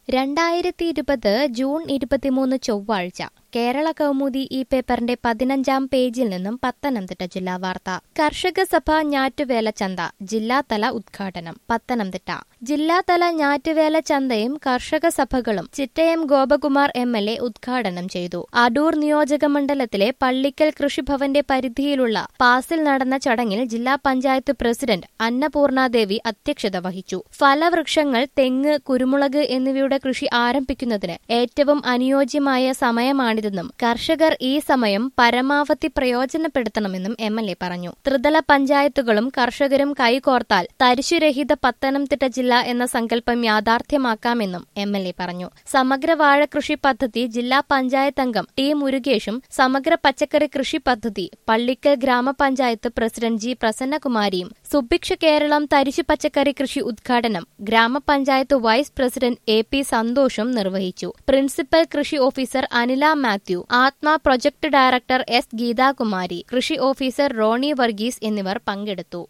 രണ്ടായിരത്തി ഇരുപത് ജൂൺ ഇരുപത്തിമൂന്ന് ചൊവ്വാഴ്ച കേരള കൗമുദി ഈ പേപ്പറിന്റെ പതിനഞ്ചാം പേജിൽ നിന്നും പത്തനംതിട്ട ജില്ലാ വാർത്ത കർഷക സഭ ഞാറ്റുവേല ചന്ത ജില്ലാതല ഉദ്ഘാടനം പത്തനംതിട്ട ജില്ലാതല ഞാറ്റുവേല ചന്തയും കർഷക സഭകളും Chittayam Gopakumar M L A ഉദ്ഘാടനം ചെയ്തു അടൂർ നിയോജക മണ്ഡലത്തിലെ പള്ളിക്കൽ കൃഷിഭവന്റെ പരിധിയിലുള്ള പാസിൽ നടന്ന ചടങ്ങിൽ ജില്ലാ പഞ്ചായത്ത് പ്രസിഡന്റ് അന്നപൂർണാദേവി അധ്യക്ഷത വഹിച്ചു ഫലവൃക്ഷങ്ങൾ തെങ്ങ് കുരുമുളക് എന്നിവയുടെ കൃഷി ആരംഭിക്കുന്നതിന് ഏറ്റവും അനുയോജ്യമായ സമയമാണിതെന്നും കർഷകർ ഈ സമയം പരമാവധി പ്രയോജനപ്പെടുത്തണമെന്നും എം എൽ എ പറഞ്ഞു ത്രിതല പഞ്ചായത്തുകളും കർഷകരും കൈകോർത്താൽ തരിശുരഹിത പത്തനംതിട്ട ജില്ല എന്ന സങ്കല്പം യാഥാർത്ഥ്യമാക്കാമെന്നും എം എൽ എ പറഞ്ഞു സമഗ്ര വാഴകൃഷി പദ്ധതി ജില്ലാ പഞ്ചായത്ത് അംഗം ടി മുരുകേഷും സമഗ്ര പച്ചക്കറി കൃഷി പദ്ധതി പള്ളിക്കൽ ഗ്രാമപഞ്ചായത്ത് പ്രസിഡന്റ് ജി പ്രസന്നകുമാരിയും സുഭിക്ഷ കേരളം തരിശു പച്ചക്കറി കൃഷി ഉദ്ഘാടനം ഗ്രാമപഞ്ചായത്ത് വൈസ് പ്രസിഡന്റ് എ പി സന്തോഷും നിർവഹിച്ചു പ്രിൻസിപ്പൽ കൃഷി ഓഫീസർ അനില മാത്യു ആത്മ പ്രൊജക്ട് ഡയറക്ടർ എസ് ഗീതാകുമാരി കൃഷി ഓഫീസർ റോണി വർഗീസ് എന്നിവർ പങ്കെടുത്തു